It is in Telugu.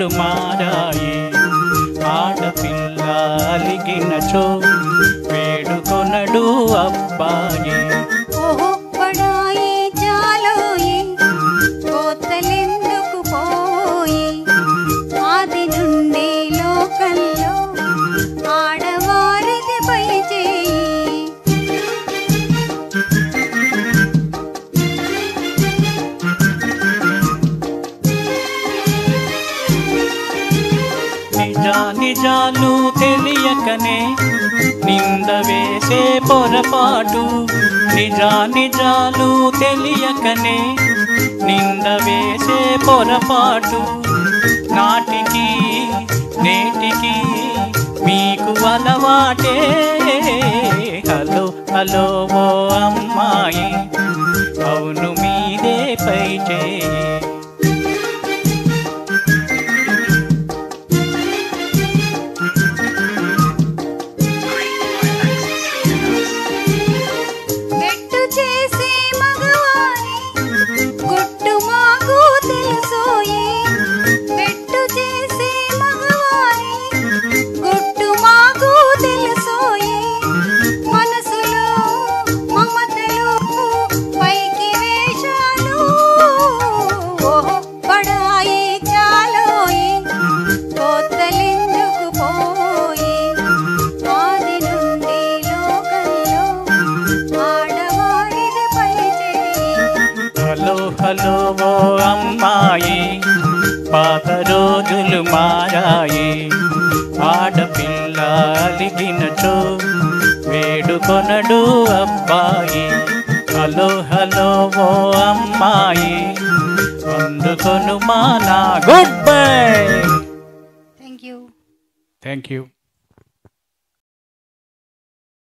రోజులు మారాయి ఆడపిల్ల అలిగినచో వేడుకొనడు అబ్బాయి ఓహో పడాయి చాలోయి కోతలెందుకు పోయి ఆది నుండి లోకంలో ఆడవారిది పై చేయి నిజా నిజాలు తెలియకనే నింద వేసే పొరపాటు నిజా నిజాలు తెలియకనే నింద వేసే పొరపాటు నాటికి నేటికి మీకు అలవాటే హలో హలో ఓ అమ్మాయి అవును మీదే పై చేయి పెట్టు చేసే మగవారి గుట్టు మాకు తెలుసోయి పెట్టు చేసే మగవారి గుట్టు మాకు తెలుసోయి మనసులో మమతలు పైకి వేషాలు ఓహో పడాయి చాలోయి కోతలెందుకు పోయి ఆది నుండి లోకంలో ఆడవారిది పై చేయి హలో హలో ఓ అమ్మాయి పాత రోజులు మారాయి ఆడపిల్ల అలిగినచో వేడుకొనడు అబ్బాయి హలో హలో ఓ అమ్మాయి అందుకొను మా నా goodbye thank you thank you